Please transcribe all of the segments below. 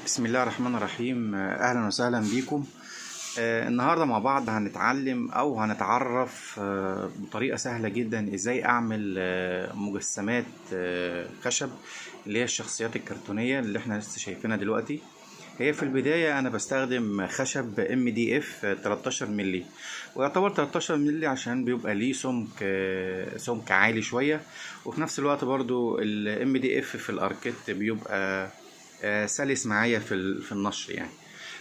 بسم الله الرحمن الرحيم اهلا وسهلا بيكم آه، النهارده مع بعض هنتعلم او هنتعرف آه، بطريقه سهله جدا ازاي اعمل آه، مجسمات آه، خشب اللي هي الشخصيات الكرتونيه اللي احنا لسه شايفينها دلوقتي هي في البدايه انا بستخدم خشب ام دي اف 13 مللي ويعتبر 13 مللي عشان بيبقى ليه سمك آه، سمك عالي شويه وفي نفس الوقت برضو الام دي اف في الاركيت بيبقى آه، سلس معايا في ال- في النشر يعني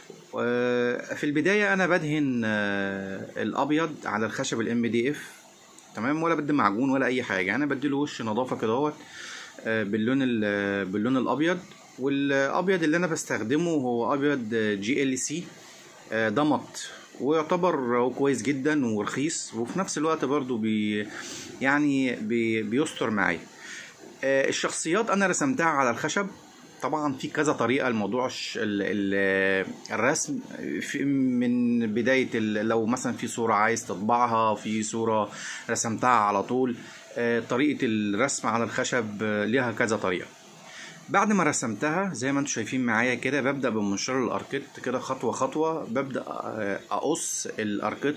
و- في البداية أنا بدهن آه، الأبيض على الخشب الام دي اف تمام ولا بدي معجون ولا أي حاجة أنا بديله وش نظافة كده اهوت آه، باللون ال- باللون الأبيض والأبيض اللي أنا بستخدمه هو أبيض جي ال سي ده مط ويعتبر هو كويس جدا ورخيص وفي نفس الوقت برضو بي يعني بي بيستر معايا آه، الشخصيات انا رسمتها على الخشب طبعا في كذا طريقه لموضوع الش- ال- ال- الرسم في من بدايه ال- لو مثلا في صوره عايز تطبعها في صوره رسمتها على طول آه، طريقه الرسم على الخشب آه، ليها كذا طريقه بعد ما رسمتها زي ما انتم شايفين معايا كده ببدأ بمنشار الاركيت كده خطوة خطوة ببدأ آه، اقص الاركيت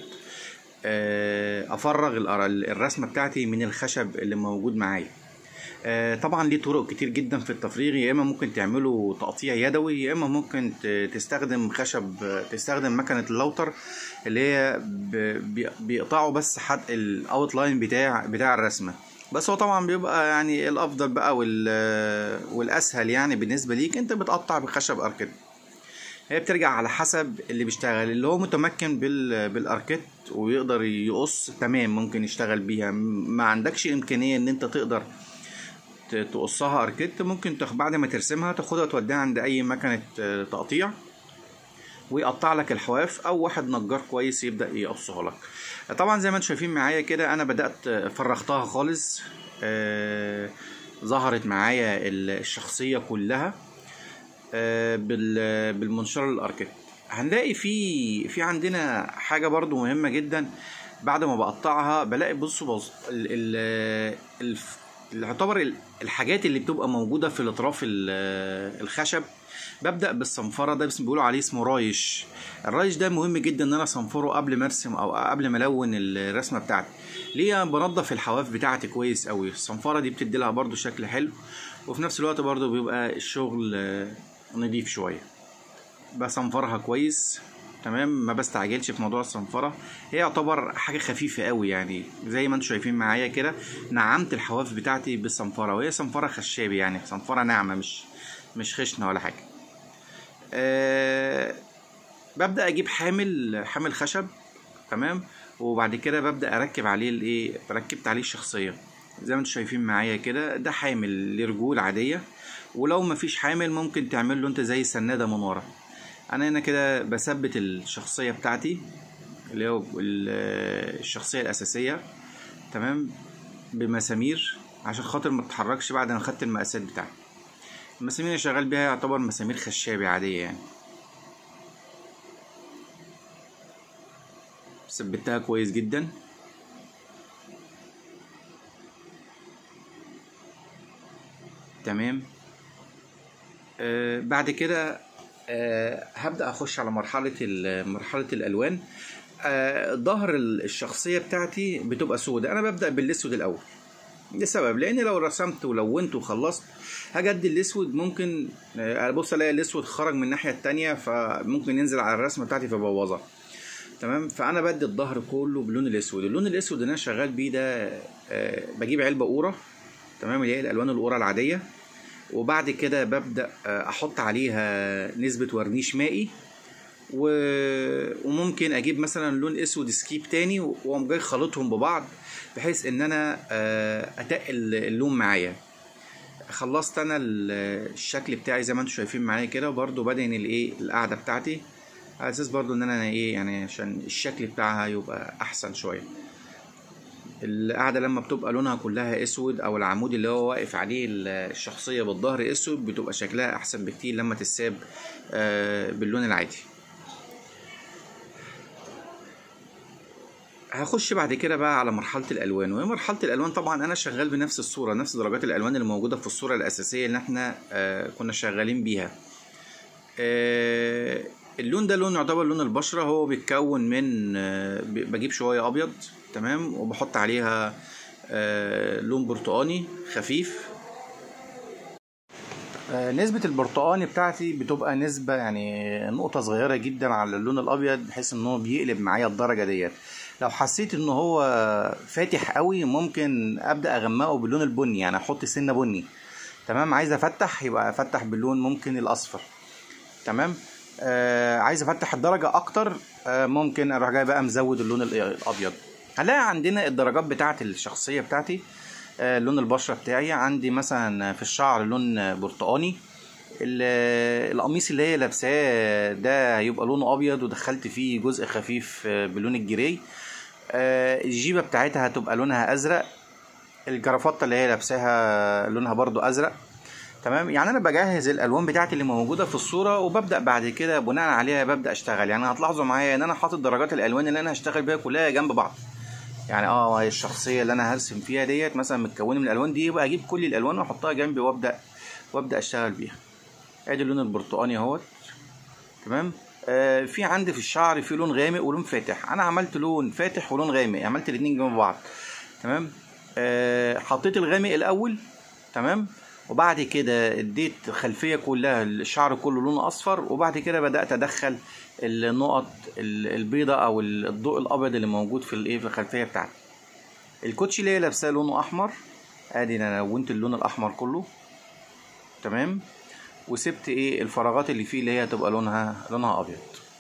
آه، افرغ الأر- الرسمة بتاعتي من الخشب اللي موجود معايا آه، طبعا ليه طرق كتير جدا في التفريغ يا اما ممكن تعمله تقطيع يدوي يا اما ممكن ت- تستخدم خشب تستخدم مكنه اللوتر اللي هي ب- بي- بيقطعوا بس حد الاوتلاين بتاع بتاع الرسمه بس هو طبعا بيبقى يعني الافضل بقى وال والاسهل يعني بالنسبه ليك انت بتقطع بخشب اركيد هي بترجع على حسب اللي بيشتغل اللي هو متمكن بال بالاركيت ويقدر يقص تمام ممكن يشتغل بيها ما عندكش امكانيه ان انت تقدر ت- تقصها اركيت ممكن تخ... بعد ما ترسمها تاخدها توديها عند اي مكنه آه، تقطيع ويقطع لك الحواف او واحد نجار كويس يبدا يقصها لك طبعا زي ما انتم شايفين معايا كده انا بدات آه، فرغتها خالص آه، ظهرت معايا ال- الشخصيه كلها آه، بال- بالمنشار الاركيت هنلاقي في في عندنا حاجه برضو مهمه جدا بعد ما بقطعها بلاقي بصوا بص ال ال الف- اللي يعتبر ال- الحاجات اللي بتبقى موجوده في الاطراف ال- الخشب ببدا بالصنفره ده اسمه بيقولوا عليه اسمه رايش الرايش ده مهم جدا ان انا اصنفره قبل ما ارسم او قبل ما الون الرسمه بتاعتي ليه بنضف الحواف بتاعتي كويس قوي الصنفره دي بتدي لها برضو شكل حلو وفي نفس الوقت برضو بيبقى الشغل آه، نضيف شويه بصنفرها كويس تمام ما بستعجلش في موضوع الصنفره هي يعتبر حاجه خفيفه قوي يعني زي ما انتم شايفين معايا كده نعمت الحواف بتاعتي بالصنفره وهي صنفره خشابي يعني صنفره ناعمه مش مش خشنه ولا حاجه أه ببدا اجيب حامل حامل خشب تمام وبعد كده ببدا اركب عليه الايه ركبت عليه الشخصيه زي ما انتم شايفين معايا كده ده حامل لرجول عاديه ولو مفيش حامل ممكن تعمل له انت زي سناده من ورا انا هنا كده بثبت الشخصيه بتاعتي اللي هو ال- الشخصيه الاساسيه تمام بمسامير عشان خاطر ما تتحركش بعد ما خدت المقاسات بتاعتي المسامير اللي شغال بيها يعتبر مسامير خشابي عاديه يعني ثبتها كويس جدا تمام آه بعد كده آه هبدأ أخش على مرحلة ال- مرحلة الألوان آه ظهر ال- الشخصية بتاعتي بتبقى سودة أنا ببدأ بالأسود الأول لسبب لأن لو رسمت ولونت وخلصت هاجي أدي الأسود ممكن آه أبص ألاقي الأسود خرج من الناحية التانية فممكن ينزل على الرسمة بتاعتي فبوظها تمام فانا بدي الظهر كله باللون الاسود اللون الاسود اللي انا شغال بيه ده آه، بجيب علبه قوره تمام اللي هي الالوان القوره العاديه وبعد كده ببدا آه، احط عليها نسبه ورنيش مائي و... وممكن اجيب مثلا لون اسود سكيب تاني واقوم جاي خلطهم ببعض بحيث ان انا آه، اتقل اللون معايا خلصت انا ال- الشكل بتاعي زي ما انتم شايفين معايا كده وبرده بدهن الايه القاعده بتاعتي على اساس برضو ان انا ايه يعني عشان الشكل بتاعها يبقى احسن شويه القاعده لما بتبقى لونها كلها اسود او العمود اللي هو واقف عليه ال- الشخصيه بالظهر اسود بتبقى شكلها احسن بكتير لما تتساب آه، باللون العادي هخش بعد كده بقى على مرحله الالوان وهي مرحله الالوان طبعا انا شغال بنفس الصوره نفس درجات الالوان اللي موجوده في الصوره الاساسيه اللي احنا آه، كنا شغالين بيها آه، اللون ده لون يعتبر لون البشرة هو بيتكون من آه، ب- بجيب شوية أبيض تمام وبحط عليها آه، لون برتقاني خفيف آه، نسبة البرتقاني بتاعتي بتبقى نسبة يعني نقطة صغيرة جدا على اللون الأبيض بحيث إن هو بيقلب معايا الدرجة ديت لو حسيت إن هو فاتح قوي ممكن أبدأ أغمقه باللون البني يعني أحط سنة بني تمام عايز أفتح يبقى أفتح باللون ممكن الأصفر تمام آه عايز افتح الدرجه اكتر آه ممكن اروح جاي بقى مزود اللون الإ- الابيض هنلاقي عندنا الدرجات بتاعه الشخصيه بتاعتي آه لون البشره بتاعي عندي مثلا في الشعر لون برتقاني ال- القميص اللي هي لابساه ده هيبقى لونه ابيض ودخلت فيه جزء خفيف آه، بلون الجري آه الجيبه بتاعتها هتبقى لونها ازرق الجرافطه اللي هي لابساها لونها برضو ازرق تمام يعني انا بجهز الالوان بتاعتي اللي موجوده في الصوره وببدا بعد كده بناء عليها ببدا اشتغل يعني هتلاحظوا معايا ان انا حاطط درجات الالوان اللي انا هشتغل بيها كلها جنب بعض يعني اه هي الشخصيه اللي انا هرسم فيها ديت مثلا متكونه من الالوان دي يبقى اجيب كل الالوان واحطها جنبي وابدا وابدا اشتغل بيها ادي اللون البرتقاني اهوت تمام آه في عندي في الشعر في لون غامق ولون فاتح انا عملت لون فاتح ولون غامق عملت الاتنين جنب بعض تمام آه حطيت الغامق الاول تمام وبعد كده اديت خلفيه كلها الشعر كله لون اصفر وبعد كده بدات ادخل النقط ال- البيضة او الضوء الابيض اللي موجود في الايه في الخلفيه بتاعتي الكوتشي اللي هي لابساه لونه احمر ادي انا لونت اللون الاحمر كله تمام وسبت ايه الفراغات اللي فيه اللي هي هتبقى لونها لونها ابيض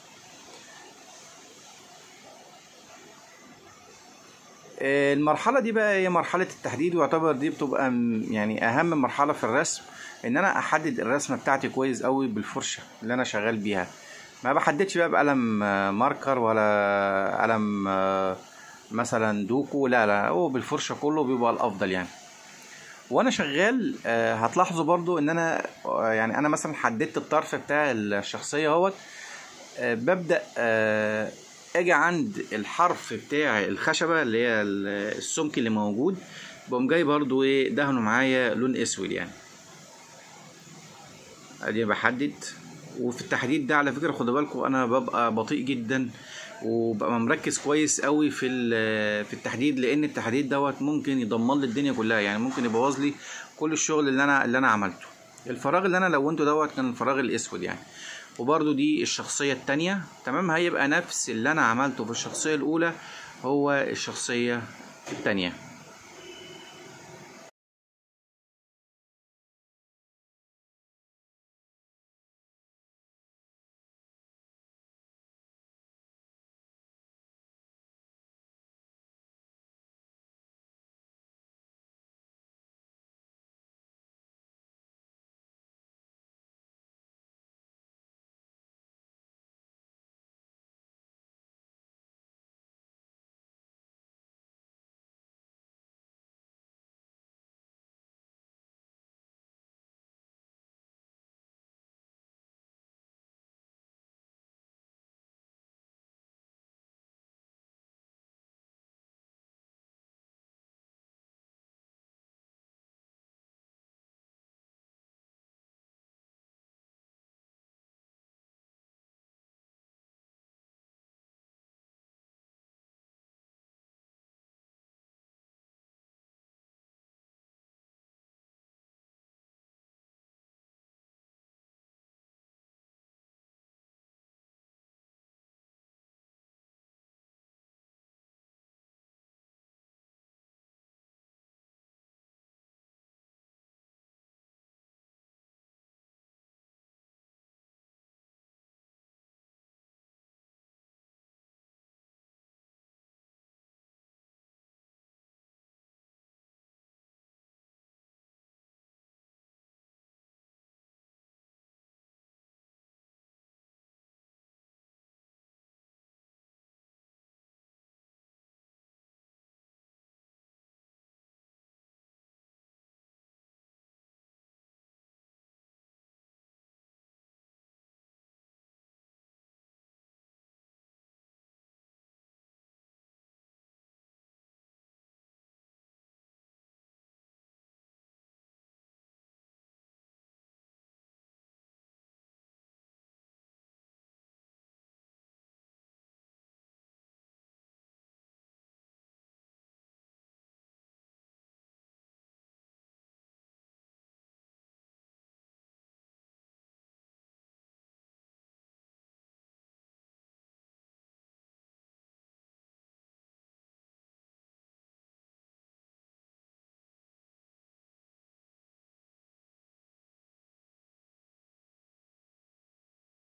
آه، المرحلة دي بقى هي مرحلة التحديد ويعتبر دي بتبقى م- يعني أهم مرحلة في الرسم إن أنا أحدد الرسمة بتاعتي كويس أوي بالفرشة اللي أنا شغال بيها ما بحددش بقى بقلم آه، ماركر ولا قلم آه، مثلا دوكو لا لا هو بالفرشة كله بيبقى الأفضل يعني وانا شغال آه، هتلاحظوا برضو ان انا آه، يعني انا مثلا حددت الطرف بتاع الشخصيه اهوت آه، ببدا آه، اجي عند الحرف بتاع الخشبه اللي هي ال- السمك اللي موجود بقوم جاي برضو ايه دهنه معايا لون اسود يعني ادي بحدد وفي التحديد ده على فكره خدوا بالكم انا ببقى بطيء جدا وببقى مركز كويس قوي في ال- في التحديد لان التحديد دوت ممكن يدمر لي الدنيا كلها يعني ممكن يبوظ لي كل الشغل اللي انا اللي انا عملته الفراغ اللي انا لونته دوت كان الفراغ الاسود يعني وبرضو دي الشخصية التانية تمام هيبقى نفس اللي انا عملته في الشخصية الاولى هو الشخصية التانية